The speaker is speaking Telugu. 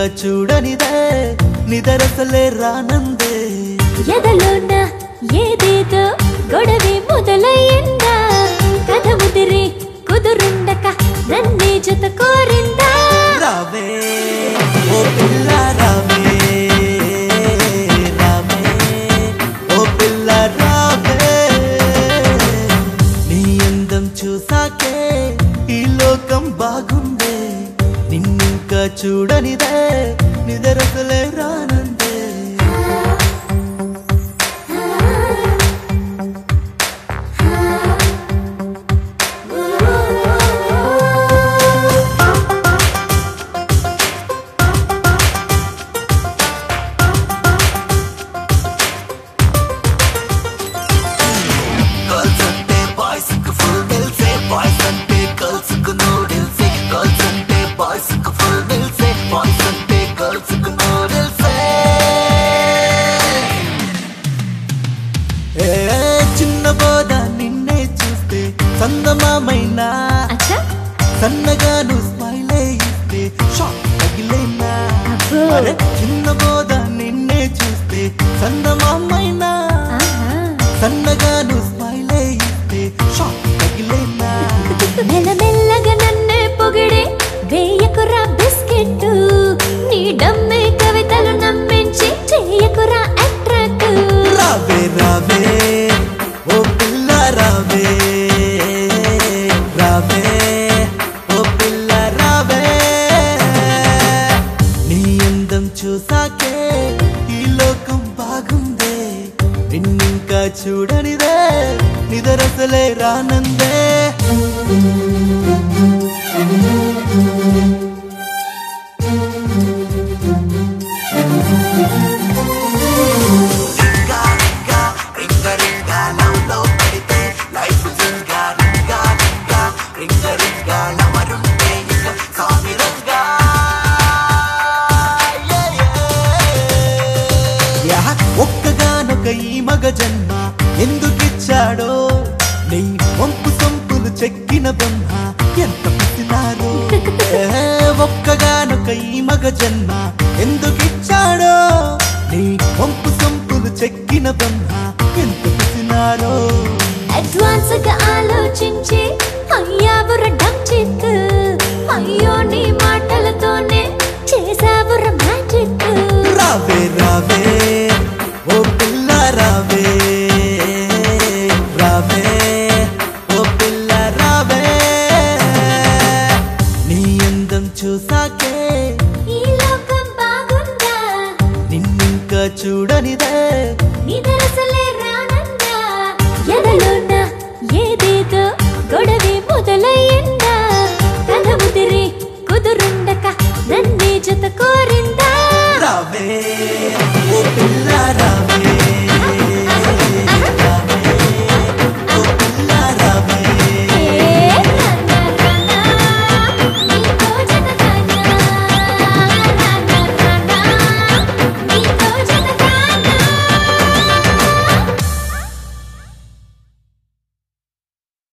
చూడనిదే నిదరసలే రానందే ఎదలోన ఏదేదో గొడవే మొదలయ్యిందా కథ ముదిరి కుదురుండక నన్నే జత కోరిందా రావే ఓ పిల్ల రావే రావే ఓ పిల్ల రావే నీ అందం చూసాకే ఈ లోకం బాగుందే నిన్నింకా చూడనిదే నిదరసలే రానందే గర్ల్స్ అంటే బాయ్స్ కు ఫుల్ మిల్సే బాయ్స్ అంటే గర్ల్స్ కు నూడిల్సే గర్ల్స్ అంటే బాయ్స్ కు ఫుల్ మిల్సే బాయ్స్ అంటే గర్ల్స్ కు నూడిల్సే ఏ చిన్న బోధ నిన్నే చూస్తే సందమామైనా అచ్చా సన్నగా నువ్వు స్మైలే ఇస్తే షాక్ తగిలేనా అబ్బో. అరే చిన్న బోధ నిన్నే చూస్తే సందమామైనా ఆహా. సన్నగా నువ్వు స్మైలే ఇస్తే షాక్ తగిలేనా మెల్లమెల్లగా నన్నే పొగిడే వేయకురా బిస్కెట్ నీ డమ్మే కవితలు నమ్మించి చేయకురా అట్రాక్ట్ రావే రావే ఓ పిల్ల రావే రావే ఓ పిల్ల రావే నీ అందం చూసాకే ఈ లోకం బాగుందే నిన్నింకా చూడనిదే నిదరసలే రానందే యా, ఒక్కగానొక ఈ మగ జన్మ ఎందుకిచ్చాడో నీ వంపు సొంపులు చెక్కిన బ్రహ్మ ఎంత పుట్టినారో ఏ, ఒక్కగానొక ఈ మగ జన్మ ఎందుకిచ్చాడో నీ వంపు సొంపులు చెక్కిన బ్రహ్మ ఎంత పుట్టినారో అడ్వాన్స్ గా ఆలోచించి అయ్యావుర డమ్ చిక్ అయ్యో నీ మాటలతోనే చేసావుర మ్యాజిక్ రావే రావే ఓ పిల్ల రావే రావే ఓ పిల్ల రావే నీ అందం చూసాకే ఈ లోకం బాగుందా నిన్నింకా చూడనిదే నిదరసలే రానందా ఎదలోన ఏదేదో గొడవే మొదలయ్యిందా కథ ముదిరి కుదురుండక నన్నే జత కోరిందా రావే ఓ పిల్ల రావే